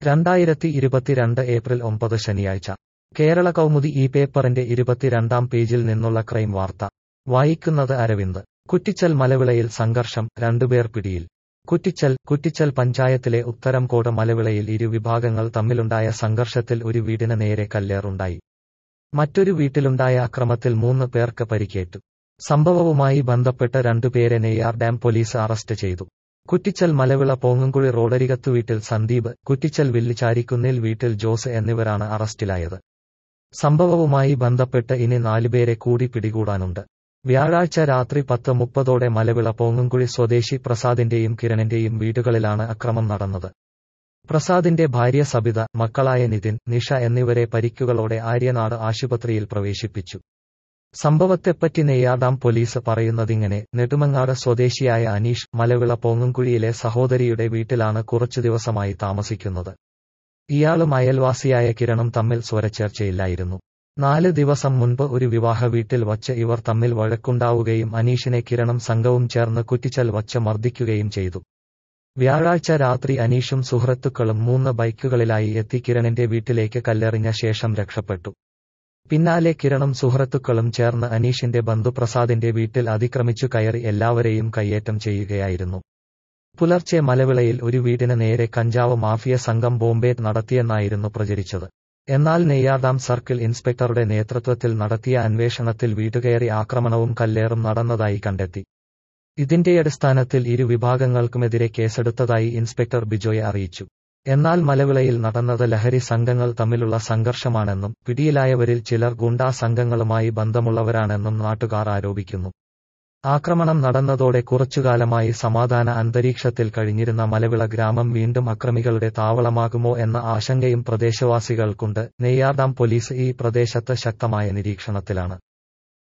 രണ്ടായിരത്തി ഇരുപത്തിരണ്ട് ഏപ്രിൽ ഒമ്പത് ശനിയാഴ്ച കേരള കൗമുദി ഈ പേപ്പറിന്റെ ഇരുപത്തിരണ്ടാം പേജിൽ നിന്നുള്ള ക്രൈം വാർത്ത വായിക്കുന്നത് അരവിന്ദ് കുറ്റിച്ചൽ മലവിളയിൽ സംഘർഷം രണ്ടുപേർ പിടിയിൽ കുറ്റിച്ചൽ കുറ്റിച്ചൽ പഞ്ചായത്തിലെ ഉത്തരംകോട് മലവിളയിൽ ഇരു വിഭാഗങ്ങൾ തമ്മിലുണ്ടായ സംഘർഷത്തിൽ ഒരു വീടിന് നേരെ കല്ലേറുണ്ടായി മറ്റൊരു വീട്ടിലുണ്ടായ അക്രമത്തിൽ മൂന്ന് പേർക്ക് പരിക്കേറ്റു സംഭവവുമായി ബന്ധപ്പെട്ട് രണ്ടുപേരെ നെയ്യാർ ഡാം പോലീസ് അറസ്റ്റ് ചെയ്തു കുറ്റിച്ചൽ മലവിള പോങ്ങുംകുഴി റോഡരികത്തു വീട്ടിൽ സന്ദീപ് കുറ്റിച്ചൽ വില്ലിച്ചാരിക്കുന്നിൽ വീട്ടിൽ ജോസ് എന്നിവരാണ് അറസ്റ്റിലായത് സംഭവവുമായി ബന്ധപ്പെട്ട് ഇനി നാലുപേരെ കൂടി പിടികൂടാനുണ്ട് വ്യാഴാഴ്ച രാത്രി പത്ത് മുപ്പതോടെ മലവിള പോങ്ങുംകുഴി സ്വദേശി പ്രസാദിന്റെയും കിരണിന്റെയും വീടുകളിലാണ് അക്രമം നടന്നത് പ്രസാദിന്റെ ഭാര്യ സബിത മക്കളായ നിതിൻ നിഷ എന്നിവരെ പരിക്കുകളോടെ ആര്യനാട് ആശുപത്രിയിൽ പ്രവേശിപ്പിച്ചു സംഭവത്തെപ്പറ്റി നെയ്യാദാം പോലീസ് പറയുന്നതിങ്ങനെ നെടുമങ്ങാട് സ്വദേശിയായ അനീഷ് മലവിള പോങ്ങുംകുഴിയിലെ സഹോദരിയുടെ വീട്ടിലാണ് കുറച്ചു ദിവസമായി താമസിക്കുന്നത് ഇയാളും അയൽവാസിയായ കിരണും തമ്മിൽ സ്വരച്ചേർച്ചയില്ലായിരുന്നു നാല് ദിവസം മുൻപ് ഒരു വിവാഹ വീട്ടിൽ വച്ച് ഇവർ തമ്മിൽ വഴക്കുണ്ടാവുകയും അനീഷിനെ കിരണും സംഘവും ചേർന്ന് കുറ്റിച്ചൽ വച്ച് മർദ്ദിക്കുകയും ചെയ്തു വ്യാഴാഴ്ച രാത്രി അനീഷും സുഹൃത്തുക്കളും മൂന്ന് ബൈക്കുകളിലായി എത്തി കിരണിന്റെ വീട്ടിലേക്ക് കല്ലെറിഞ്ഞ ശേഷം രക്ഷപ്പെട്ടു പിന്നാലെ കിരണും സുഹൃത്തുക്കളും ചേർന്ന് അനീഷിന്റെ ബന്ധുപ്രസാദിന്റെ വീട്ടിൽ അതിക്രമിച്ചു കയറി എല്ലാവരെയും കയ്യേറ്റം ചെയ്യുകയായിരുന്നു പുലർച്ചെ മലവിളയിൽ ഒരു വീടിന് നേരെ കഞ്ചാവ് മാഫിയ സംഘം ബോംബേറ്റ് നടത്തിയെന്നായിരുന്നു പ്രചരിച്ചത് എന്നാൽ നെയ്യാർഡാം സർക്കിൾ ഇൻസ്പെക്ടറുടെ നേതൃത്വത്തിൽ നടത്തിയ അന്വേഷണത്തിൽ വീടുകയറി ആക്രമണവും കല്ലേറും നടന്നതായി കണ്ടെത്തി ഇതിന്റെ അടിസ്ഥാനത്തിൽ ഇരു വിഭാഗങ്ങൾക്കുമെതിരെ കേസെടുത്തതായി ഇൻസ്പെക്ടർ ബിജോയെ അറിയിച്ചു എന്നാൽ മലവിളയിൽ നടന്നത് ലഹരി സംഘങ്ങൾ തമ്മിലുള്ള സംഘർഷമാണെന്നും പിടിയിലായവരിൽ ചിലർ ഗുണ്ടാ സംഘങ്ങളുമായി ബന്ധമുള്ളവരാണെന്നും നാട്ടുകാർ ആരോപിക്കുന്നു ആക്രമണം നടന്നതോടെ കുറച്ചുകാലമായി സമാധാന അന്തരീക്ഷത്തിൽ കഴിഞ്ഞിരുന്ന മലവിള ഗ്രാമം വീണ്ടും അക്രമികളുടെ താവളമാകുമോ എന്ന ആശങ്കയും പ്രദേശവാസികൾക്കുണ്ട് നെയ്യാർഡാം പോലീസ് ഈ പ്രദേശത്ത് ശക്തമായ നിരീക്ഷണത്തിലാണ്